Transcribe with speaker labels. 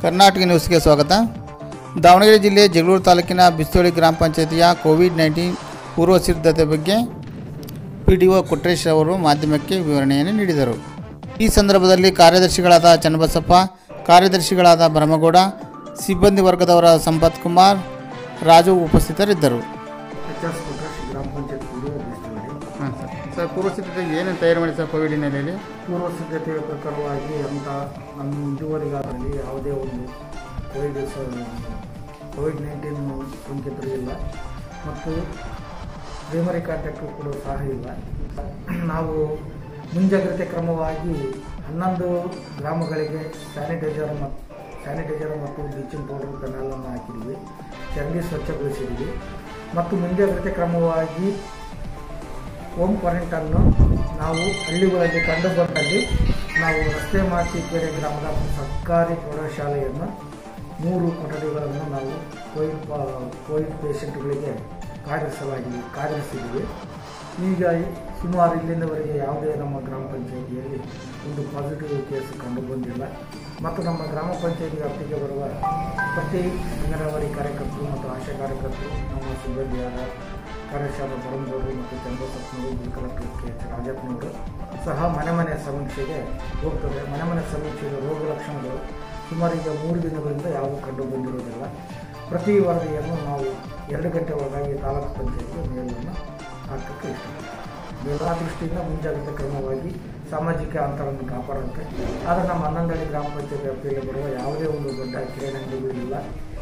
Speaker 1: ಕರ್ನಾಟಕ ನ್ಯೂಸ್ಗೆ ಸ್ವಾಗತ ದಾವಣಗೆರೆ ಜಿಲ್ಲೆ ಜಗಳೂರು ತಾಲೂಕಿನ ಬಿಸ್ತೋಳಿ ಗ್ರಾಮ ಪಂಚಾಯತಿಯ ಕೋವಿಡ್ ನೈನ್ಟೀನ್ ಪೂರ್ವ ಸಿದ್ಧತೆ ಬಗ್ಗೆ ಪಿ ಡಿ ಒ ಕೊಟ್ರೇಶ್ ಅವರು ಮಾಧ್ಯಮಕ್ಕೆ ವಿವರಣೆಯನ್ನು ನೀಡಿದರು ಈ ಸಂದರ್ಭದಲ್ಲಿ ಕಾರ್ಯದರ್ಶಿಗಳಾದ ಚನ್ನಬಸಪ್ಪ ಕಾರ್ಯದರ್ಶಿಗಳಾದ ಬ್ರಹ್ಮಗೌಡ ಸಿಬ್ಬಂದಿ ವರ್ಗದವರ ಸಂಪತ್ ಕುಮಾರ್ ರಾಜು ಉಪಸ್ಥಿತರಿದ್ದರು
Speaker 2: H S Prakash gram panchayat P
Speaker 1: ಹಾಂ ಸರ್ ಸರ್ ಪೂರ್ವ ಸಿದ್ಧತೆಗೆ ಏನೇನು ತಯಾರು ಮಾಡಿ ಸರ್ ಕೋವಿಡ್ ಹಿನ್ನೆಲೆಯಲ್ಲಿ
Speaker 2: ಪೂರ್ವ ಸಿದ್ಧತೆಯ ಪ್ರಕಾರವಾಗಿ ಅಂತ ನಮ್ಮ ಇದುವರೆಗಾದಲ್ಲಿ ಯಾವುದೇ ಒಂದು ಕೋವಿಡ್ ಸ- ಕೋವಿಡ್ ನೈನ್ಟೀನ್ ಸೋಂಕಿತರು ಇಲ್ಲ ಮತ್ತು ಪ್ರೈಮರಿ ಕಾಂಟ್ಯಾಕ್ಟು ಕೂಡ ಸಹ ಇಲ್ಲ ನಾವು ಮುಂಜಾಗ್ರತೆ ಕ್ರಮವಾಗಿ ಹನ್ನೊಂದು ಗ್ರಾಮಗಳಿಗೆ ಸ್ಯಾನಿಟೈಸರ್ ಮತ್ತು ಸ್ಯಾನಿಟೈಸರ್ ಮತ್ತು ಬ್ಲೀಚಿಂಗ್ ಪೌಡರ್ ಪೆನಾಲನ್ನು ಹಾಕಿದ್ವಿ ಚರಂಡಿ ಸ್ವಚ್ಛಗೊಳಿಸಿದ್ವಿ ಮತ್ತು ಮುಂಜಾಗ್ರತೆ ಕ್ರಮವಾಗಿ ಹೋಮ್ ಕ್ವಾರಂಟೈನ್ನು ನಾವು ಹಳ್ಳಿಗಳಲ್ಲಿ ಕಂಡು ಬಂದಲ್ಲಿ ನಾವು ರಸ್ತೆ ಮಾಚಿಕೆರೆ ಗ್ರಾಮದ ಸರ್ಕಾರಿ ಪ್ರೌಢಶಾಲೆಯನ್ನು ಮೂರು ಕೊಠಡಿಗಳನ್ನು ನಾವು ಕೋವಿಡ್ ಪ- ಕೋವಿಡ್ ಪೇಷಂಟ್ಗಳಿಗೆ ಕಾದಿರಿಸಲಾಗಿ ಕಾದಿರಿಸಿದ್ದೀವಿ ಈಗ ಸುಮಾರು ಇಲ್ಲಿಂದವರೆಗೆ ಯಾವುದೇ ನಮ್ಮ ಗ್ರಾಮ ಪಂಚಾಯಿತಿಯಲ್ಲಿ ಒಂದು ಪಾಸಿಟಿವ್ ಕೇಸ್ ಕಂಡು ಬಂದಿಲ್ಲ ಮತ್ತು ನಮ್ಮ ಗ್ರಾಮ ಪಂಚಾಯಿತಿ ವ್ಯಾಪ್ತಿಗೆ ಬರುವ ಪ್ರತಿ ಅಂಗನವಾಡಿ ಕಾರ್ಯಕರ್ತರು ಮತ್ತು ಆಶಾ ಕಾರ್ಯಕರ್ತರು ನಮ್ಮ ಸಿಬ್ಬಂದಿಯಾದ ಕಾರ್ಯಶಾಲಾ ಬರಂಗೌಡರು ಮತ್ತು ಚಂದ್ರಸಪ್ನವರು ಬಿ ಕಲೆಕ್ಟರ್ ಕೆ ಎಚ್ ರಾಜಪ್ಪನವರು ಸಹ ಮನೆ ಮನೆ ಸಮೀಕ್ಷೆಗೆ ಹೋಗ್ತದೆ ಮನೆ ಮನೆ ಸಮೀಕ್ಷೆಗೆ ರೋಗ ಲಕ್ಷಣಗಳು ಸುಮಾರು ಈಗ ಮೂರು ದಿನಗಳಿಂದ ಯಾವುದೂ ಕಂಡು ಬಂದಿರುವುದಿಲ್ಲ ಪ್ರತಿ ವರದಿಯನ್ನು ನಾವು ಎರಡು ಗಂಟೆ ಒಳಗಾಗಿ ತಾಲೂಕು ಪಂಚಾಯತ್ಗೆ ಮೇಲನ್ನು ಹಾಕಕ್ಕೆ ಇಷ್ಟಪಡ್ತೀವಿ ಆ ದೃಷ್ಟಿಯಿಂದ ಮುಂಜಾಗ್ರತಾ ಕ್ರಮವಾಗಿ ಸಾಮಾಜಿಕ ಅಂತರವನ್ನು ಕಾಪಾಡುತ್ತೆ ಆದರೆ ನಮ್ಮ ಹನ್ನೊಂದಡಿ ಗ್ರಾಮ ಪಂಚಾಯತ್ ವ್ಯಾಪ್ತಿಯಲ್ಲಿ ಬರುವ ಯಾವುದೇ ಒಂದು ದೊಡ್ಡ ಕಿರಣಗಳು ಇಲ್ಲ